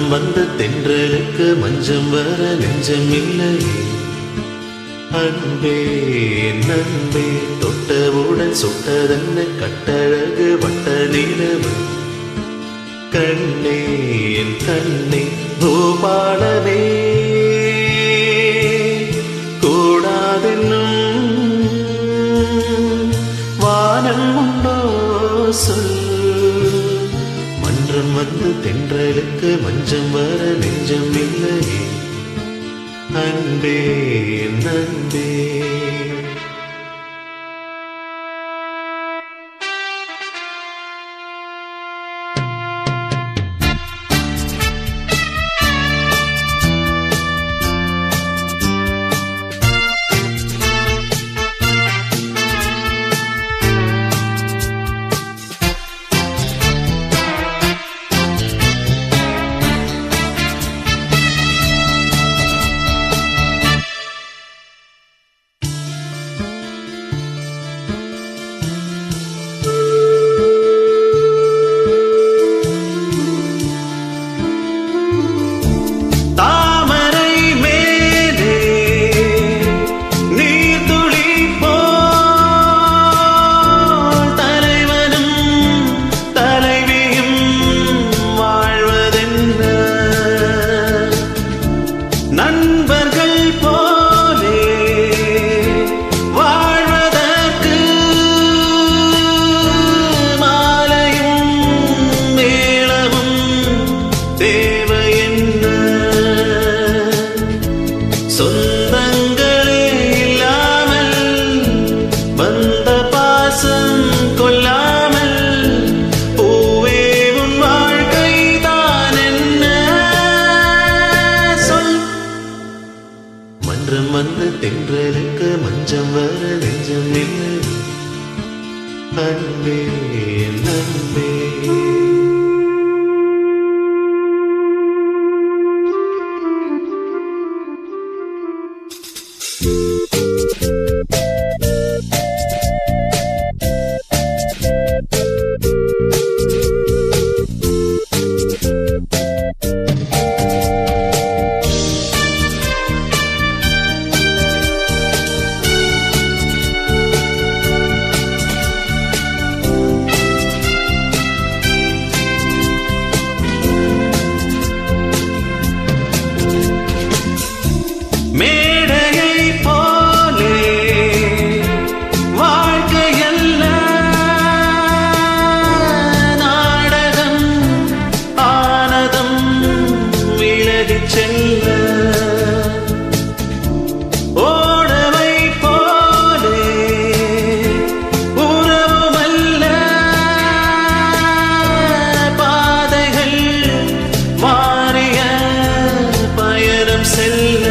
வந்து தென்றலுக்கு மஞ்சம் வர நெஞ்சம் இல்லையே அன்பே நன்பே தொட்டவுடன் சுட்டதென்ன கட்டழகு வட்ட நிலவு கண்ணே என் கண்ணே பூபாலனே கூடாதென்னும் வானம் உண்டோ சொல் மன்றம் வந்து தென்றலுக்கு மஞ்சம் வர நெஞ்சம் இல்லையே அன்பே நன்பே தாமரை மேலே நீர்த்துளி போல் தலைவனும் தலைவியும் வாழ்வதென்ன நண்பர்கள் போலே வாழ்வதற்கு மாலையும் மேளமும் தேவை என்ன சொந்தங்களே இல்லாமல் வந்த பாசம் கொல்லாமல் பூவே உன் வாழ்க்கை தான் என்ன சொல் மன்றம் வந்து தென்றலுக்கு மஞ்சம் வர நெஞ்சம் இல்லை அன்பே நன்பே மேடையை போலே வாழ்க்கையல்ல நாடகம் ஆனதம் விலகிச் செல்ல ஓடவை போலே உறவுமல்ல பாதைகள் மாறிய பயணம் செல்ல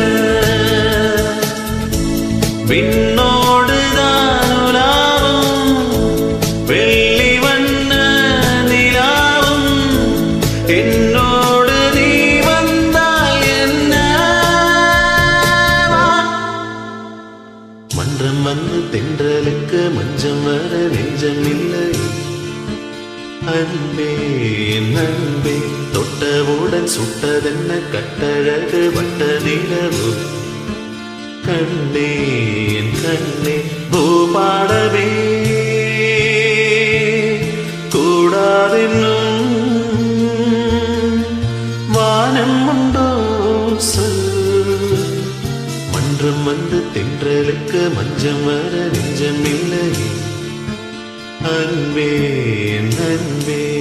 விண்ணோடுதான் உலாவும் வெள்ளி வண்ண நிலாவும் என்னோடு நீ வந்தால் என்ன மன்றம் வந்து தென்றலுக்கு மஞ்சம் வர நெஞ்சம் இல்லை அன்பே என் அன்பே தொட்டவுடன் சுட்டதென்ன கட்டழகு வட்ட நிலவு கண்ணே என் கண்ணே பூபாடவே கூடாதென்னும் வானம் உண்டோ சொல் மன்றம் வந்து தென்றலுக்கு மஞ்சம் வர நெஞ்சம் இல்லை அன்பே என் அன்பே